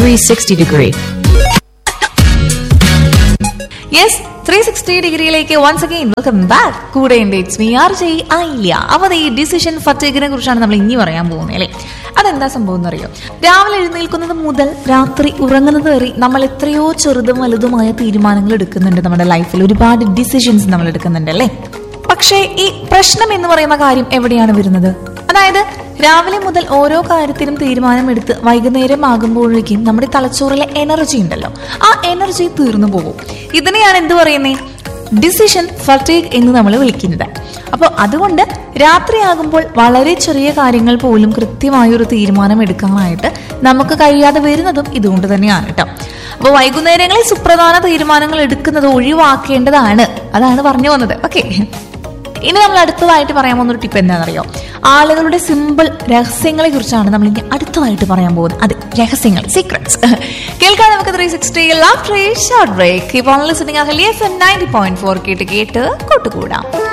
360 degree. Yes three sixty ഡിഗ്രിയിലേക്ക് once again welcome back കൂടെ ഉണ്ട് ഇറ്റ്സ് മീ ആർ ജെ ആയില്ല അപ്പോൾ ഈ ഡിസിഷൻ ഫറ്റേക്കിനെ കുറിച്ചാണ് നമ്മൾ ഇനി പറയാൻ പോകുന്നത് അല്ലേ അതെന്താ സംഭവം എന്നറിയോ രാവിലെ എഴുന്നേൽക്കുന്നത് മുതൽ രാത്രി ഉറങ്ങുന്നത് വരെ നമ്മൾ എത്രയോ ചെറുതും വലുതുമായ തീരുമാനങ്ങൾ എടുക്കുന്നുണ്ട് നമ്മുടെ ലൈഫിൽ ഒരുപാട് ഡിസിഷൻസ് നമ്മൾ എടുക്കുന്നുണ്ട് അല്ലേ പക്ഷേ ഈ പ്രശ്നം എന്ന് പറയുന്ന കാര്യം എവിടെയാണ് വരുന്നത് അതായത് രാവിലെ മുതൽ ഓരോ കാര്യത്തിനും തീരുമാനമെടുത്ത് വൈകുന്നേരം ആകുമ്പോഴേക്കും നമ്മുടെ തലച്ചോറിലെ എനർജി ഉണ്ടല്ലോ ആ എനർജി തീർന്നു പോകും ഇതിനെയാണ് എന്ത് പറയുന്നേ ഡിസിഷൻ ഫർട്ടേക്ക് എന്ന് നമ്മൾ വിളിക്കുന്നത് അപ്പോൾ അതുകൊണ്ട് രാത്രിയാകുമ്പോൾ വളരെ ചെറിയ കാര്യങ്ങൾ പോലും കൃത്യമായൊരു തീരുമാനം എടുക്കാനായിട്ട് നമുക്ക് കഴിയാതെ വരുന്നതും ഇതുകൊണ്ട് തന്നെയാണ് കേട്ടോ അപ്പോൾ വൈകുന്നേരങ്ങളിൽ സുപ്രധാന തീരുമാനങ്ങൾ എടുക്കുന്നത് ഒഴിവാക്കേണ്ടതാണ് അതാണ് പറഞ്ഞു വന്നത് ഓക്കെ ഇനി നമ്മൾ അടുത്തതായിട്ട് പറയാൻ പോകുന്ന ഒരു ടിപ്പ് എന്താണെന്നറിയോ ആളുകളുടെ സിമ്പിൾ രഹസ്യങ്ങളെ കുറിച്ചാണ് നമ്മൾ ഇനി അടുത്തതായിട്ട് പറയാൻ പോകുന്നത് അതെ രഹസ്യങ്ങൾ സീക്രട്സ് കേൾക്കാൻ നമുക്ക് three sixty short break keep on listening അഹലി F M ninety point four കേട്ട് കേട്ട് കൂട്ടുകൂടാം